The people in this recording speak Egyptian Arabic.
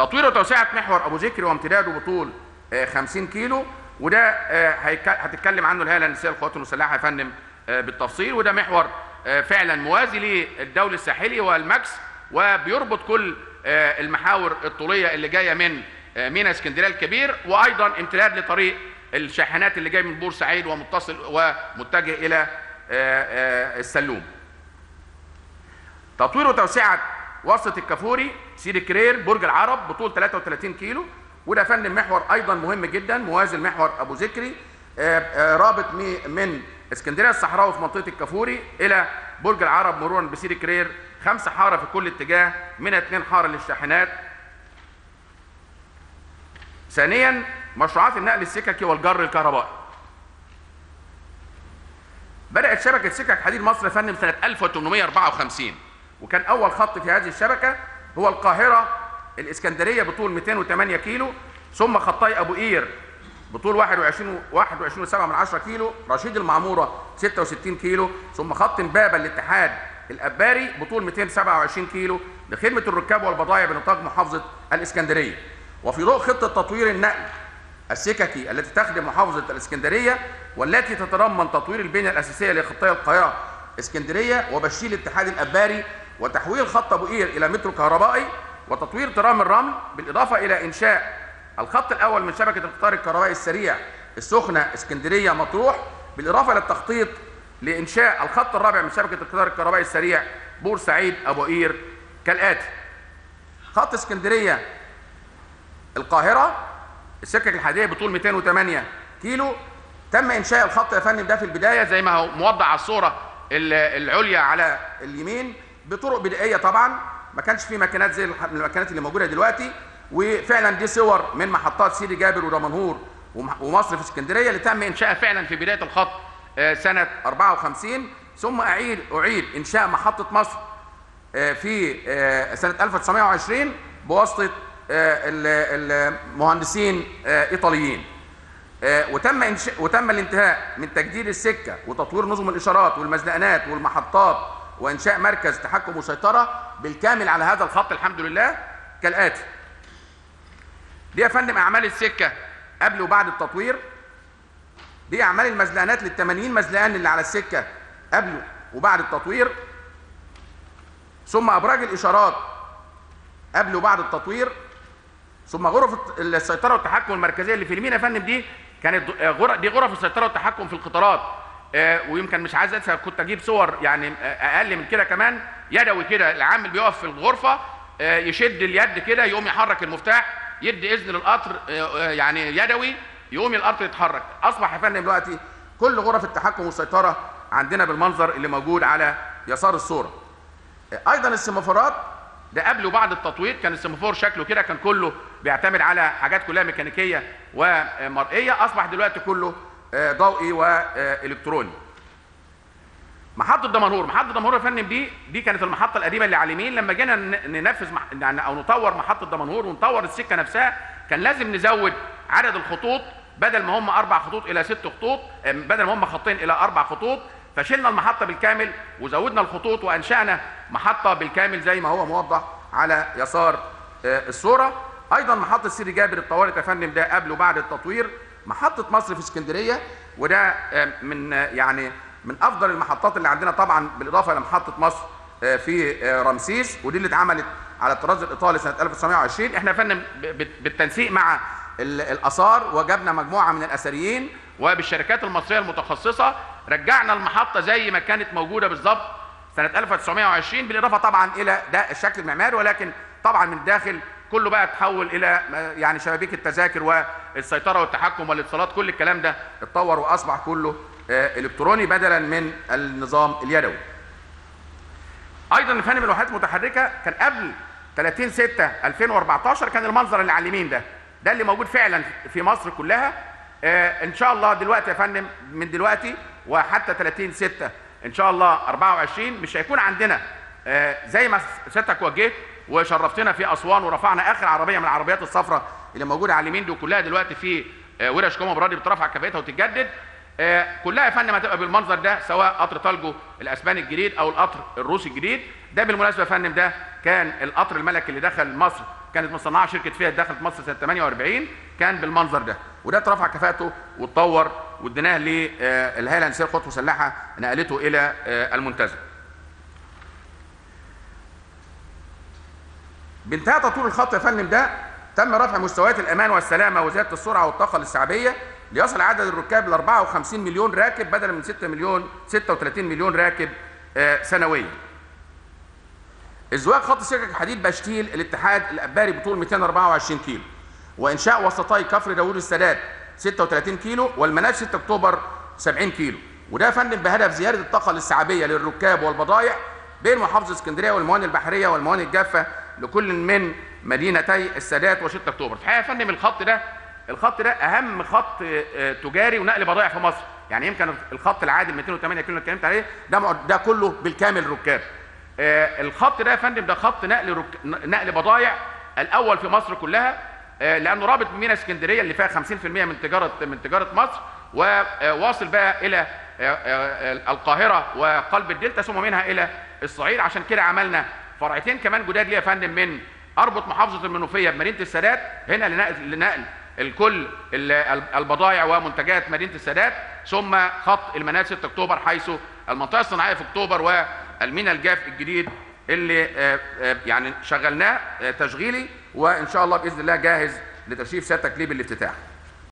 تطوير وتوسعه محور ابو ذكري وامتداده بطول آه، 50 كيلو وده آه، هيك- هتتكلم عنه الهيئه الهندسيه للقوات المسلحه يا فندم آه، بالتفصيل وده محور آه، فعلا موازي للدولي الساحلي والماكس وبيربط كل آه، المحاور الطوليه اللي جايه من آه، ميناء اسكندريه الكبير وايضا امتداد لطريق الشاحنات اللي جاي من بورسعيد ومتصل ومتجه الى آه، آه، السلوم. تطوير وتوسعه وسط الكافوري سيدي كرير برج العرب بطول 33 كيلو وده فن محور ايضا مهم جدا موازي المحور ابو ذكري آه، آه، رابط مي- من اسكندريه الصحراوي في منطقه الكافوري الى برج العرب مرورا بسيدي كرير خمسه حاره في كل اتجاه منها اثنين حاره للشاحنات ثانيا مشروعات النقل السككي والجر الكهربائي بدأت شبكة سكك حديد مصر يا فندم سنة 1854 وكان أول خط في هذه الشبكة هو القاهرة الإسكندرية بطول 208 كيلو ثم خطي أبو قير بطول 21 21 7 من 10 كيلو رشيد المعمورة 66 كيلو ثم خط امبابة الاتحاد الأباري بطول 227 كيلو لخدمة الركاب والبضائع بنطاق محافظة الإسكندرية وفي ضوء خطة تطوير النقل السككي التي تخدم محافظة الإسكندرية والتي تتضمن تطوير البنية الأساسية لخطي القاهرة اسكندرية وبشيل الاتحاد الأباري وتحويل خط أبو قير إلى مترو كهربائي وتطوير ترام الرمل بالإضافة إلى إنشاء الخط الأول من شبكة القطار الكهربائي السريع السخنة اسكندرية مطروح بالإضافة إلى التخطيط لإنشاء الخط الرابع من شبكة القطار الكهربائي السريع بورسعيد أبو قير كالآتي خط اسكندرية القاهرة السكك الحديدية بطول 208 كيلو تم إنشاء الخط يا فندم ده في البداية زي ما هو موضع على الصورة ال- العليا على اليمين بطرق بدائية طبعا ما كانش في ماكينات زي الح- الماكينات اللي موجودة دلوقتي وفعلا دي صور من محطات سيدي جابر ودمنهور وم- ومصر في اسكندرية اللي تم إنشائها فعلا في بداية الخط آه، سنة 54 ثم أعيد أعيد إنشاء محطة مصر آه، في آه، سنة 1920 بواسطة آه، ال- المهندسين آه، إيطاليين آه، وتم إنشاء وتم الانتهاء من تجديد السكة وتطوير نظم الإشارات والمزنقنات والمحطات وإنشاء مركز تحكم وسيطرة بالكامل على هذا الخط الحمد لله كالآتي دي يا فندم أعمال السكة قبل وبعد التطوير دي أعمال المزلقانات لل 80 مزلقان اللي على السكة قبل وبعد التطوير ثم ابراج الاشارات قبل وبعد التطوير ثم غرف الت- السيطره والتحكم المركزيه اللي في اليمين يا فندم دي كانت د- آه، غر- دي غرف السيطره والتحكم في القطارات آه، ويمكن مش عايز انسى كنت اجيب صور يعني آه، اقل من كده كمان يدوي كده العامل بيقف في الغرفه آه، يشد اليد كده يقوم يحرك المفتاح يدي اذن للقطر آه، آه، يعني يدوي يقوم القطر يتحرك اصبح يا فندم دلوقتي كل غرف التحكم والسيطره عندنا بالمنظر اللي موجود على يسار الصوره ايضا السيمافورات ده قبل وبعد التطوير كان السيمافور شكله كده كان كله بيعتمد على حاجات كلها ميكانيكيه ومرئيه اصبح دلوقتي كله آه، ضوئي والكتروني محطة دمنهور، محطة دمنهور يا فندم دي دي كانت المحطة القديمة اللي على اليمين لما جينا ن- ننفذ مح... يعني او نطور محطة دمنهور ونطور السكة نفسها كان لازم نزود عدد الخطوط بدل ما هم اربع خطوط الى ست خطوط آه، بدل ما هم خطين الى اربع خطوط فشلنا المحطة بالكامل وزودنا الخطوط وانشأنا محطة بالكامل زي ما هو موضح على يسار آه، الصورة ايضا محطة سيدي جابر اتطورت يا فندم ده قبل وبعد التطوير محطة مصر في اسكندرية وده آه، من آه، يعني من افضل المحطات اللي عندنا طبعا بالاضافه لمحطه مصر آه، في آه، رمسيس ودي اللي اتعملت على الطراز الايطالي سنه 1920 احنا يا فندم ب- ب- بالتنسيق مع ال- الاثار وجبنا مجموعه من الاثريين وبالشركات المصريه المتخصصه رجعنا المحطه زي ما كانت موجوده بالظبط سنه 1920 بالاضافه طبعا الى ده الشكل المعماري ولكن طبعا من الداخل كله بقى تحول الى آه، يعني شبابيك التذاكر والسيطره والتحكم والاتصالات كل الكلام ده اتطور واصبح كله آه، الكتروني بدلا من النظام اليدوي. ايضا يا فندم الوحدات المتحركه كان قبل 30 6 2014 كان المنظر اللي على اليمين ده ده اللي موجود فعلا في مصر كلها آه ان شاء الله دلوقتي يا فندم من دلوقتي وحتى 30 6 ان شاء الله 24 مش هيكون عندنا آه زي ما سيادتك وجهت وشرفتنا في اسوان ورفعنا اخر عربيه من العربيات الصفراء اللي موجوده على اليمين دي وكلها دلوقتي في آه ورش كوم برادي بترفع كفاءتها وتتجدد آه، كلها يا فندم هتبقى بالمنظر ده سواء قطر طالجو الاسباني الجديد او القطر الروسي الجديد ده بالمناسبه يا فندم ده كان القطر الملكي اللي دخل مصر كانت مصنعه شركه فيات دخلت مصر سنه 48 كان بالمنظر ده وده اترفع كفاءته واتطور واديناه للهيئه الهندسيه للقوات المسلحه نقلته الى آه، المنتزه. بانتهاء تطوير الخط يا فندم ده تم رفع مستويات الامان والسلامه وزياده السرعه والطاقه الاستيعابيه ليصل عدد الركاب ل 54 مليون راكب بدلا من 6 مليون 36 مليون راكب آه، سنويا. ازواج خط سكك الحديد بشتيل الاتحاد الاباري بطول 224 كيلو وانشاء وسطي كفر داوود السادات 36 كيلو والمناف 6 اكتوبر 70 كيلو وده يا فندم بهدف زياده الطاقه الاستيعابيه للركاب والبضائع بين محافظه اسكندريه والموانئ البحريه والموانئ الجافه لكل من مدينتي السادات و6 اكتوبر. الحقيقه يا فندم الخط ده الخط ده اهم خط آه، تجاري ونقل بضائع في مصر، يعني يمكن الخط العادي 208 كيلو اللي اتكلمت عليه ده مع- ده كله بالكامل ركاب. آه، الخط ده يا فندم ده خط نقل رك... نقل بضائع الاول في مصر كلها آه، لانه رابط بمينا اسكندريه اللي فيها 50% من تجاره من تجاره مصر وواصل بقى الى آه، آه، القاهره وقلب الدلتا ثم منها الى الصعيد عشان كده عملنا فرعتين كمان جداد ليه يا فندم من اربط محافظه المنوفيه بمدينه السادات هنا لنقل لنقل الكل ال- البضائع ومنتجات مدينه السادات ثم خط المنال 6 اكتوبر حيث المنطقه الصناعيه في اكتوبر والمينا الجاف الجديد اللي آه، آه، يعني شغلناه آه، تشغيلي وان شاء الله باذن الله جاهز لتشريف سيادتك ليه بالافتتاح